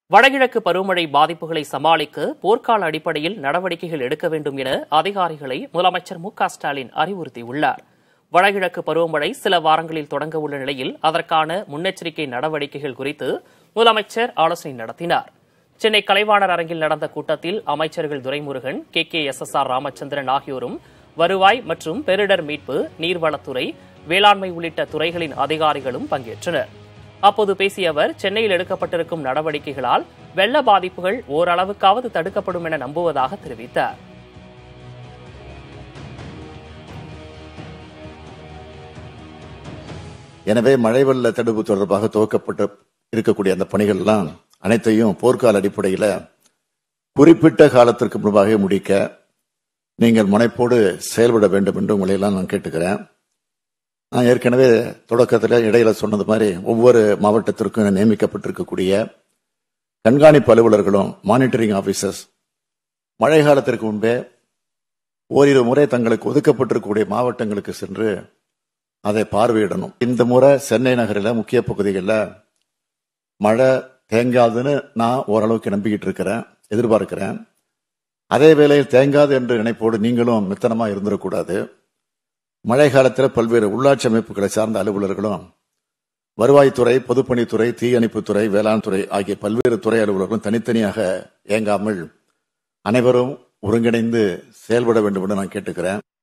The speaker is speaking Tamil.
வடகிழக்கு பருவமழை பாதிப்புகளை சமாளிக்க போர்க்கால அடிப்படையில் நடவடிக்கைகள் எடுக்க வேண்டும் என அதிகாரிகளை முதலமைச்சர் மு க ஸ்டாலின் அறிவுறுத்தியுள்ளார் வடகிழக்கு பருவமழை சில வாரங்களில் தொடங்க உள்ள நிலையில் அதற்கான முன்னெச்சரிக்கை நடவடிக்கைகள் குறித்து முதலமைச்சர் ஆலோசனை நடத்தினார் சென்னை கலைவாணர் அரங்கில் நடந்த கூட்டத்தில் அமைச்சர்கள் Duraimurugan K K S S R Ramachandran ஆகியோரும் வருவாய் மற்றும் பேரிடர் மீட்பு நீர்வளத்துறை வேளாண்மை உள்ளிட்ட துறைகளின் அதிகாரிகளும் பங்கேற்றனர் அப்போது பேசிய அவர் சென்னையில் எடுக்கப்பட்டிருக்கும் நடவடிக்கைகளால் வெள்ள பாதிப்புகள் ஓரளவுக்காவது தடுக்கப்படும் என நம்புவதாக தெரிவித்தார் எனவே மழை வெள்ள தடுப்பு தொடர்பாக துவக்கப்பட்டு இருக்கக்கூடிய அந்த பணிகள்லாம் அனைத்தையும் போர்க்கால அடிப்படையில் குறிப்பிட்ட காலத்திற்கு முன்பாக முடிக்க நீங்கள் முனைப்போடு செயல்பட வேண்டும் என்று உங்களை எல்லாம் நான் கேட்டுக்கிறேன் நான் ஏற்கனவே தொடக்கத்தில் இடையில சொன்னது மாதிரி ஒவ்வொரு மாவட்டத்திற்கும் நியமிக்கப்பட்டிருக்கக்கூடிய கண்காணிப்பு அலுவலர்களும் மானிட்டரிங் ஆபீசர்ஸ் மழை காலத்திற்கு முன்பே ஓரிரு முறை தங்களுக்கு ஒதுக்கப்பட்டிருக்கக்கூடிய மாவட்டங்களுக்கு சென்று அதை பார்வையிடணும் இந்த முறை சென்னை நகரில் முக்கிய பகுதிகளில் மழை தேங்காதுன்னு நான் ஓரளவுக்கு நம்பிக்கிட்டு இருக்கிறேன் எதிர்பார்க்கிறேன் அதே வேளையில் தேங்காது என்ற நினைப்போடு நீங்களும் மித்தனமா இருந்துடக்கூடாது மழை காலத்தில் பல்வேறு உள்ளாட்சி அமைப்புகளை சார்ந்த அலுவலர்களும் வருவாய்த்துறை பொதுப்பணித்துறை தீயணைப்புத்துறை வேளாண் துறை ஆகிய பல்வேறு துறை அலுவலர்களும் தனித்தனியாக இயங்காமல் அனைவரும் ஒருங்கிணைந்து செயல்பட வேண்டும் என்று நான் கேட்டுக்கிறேன்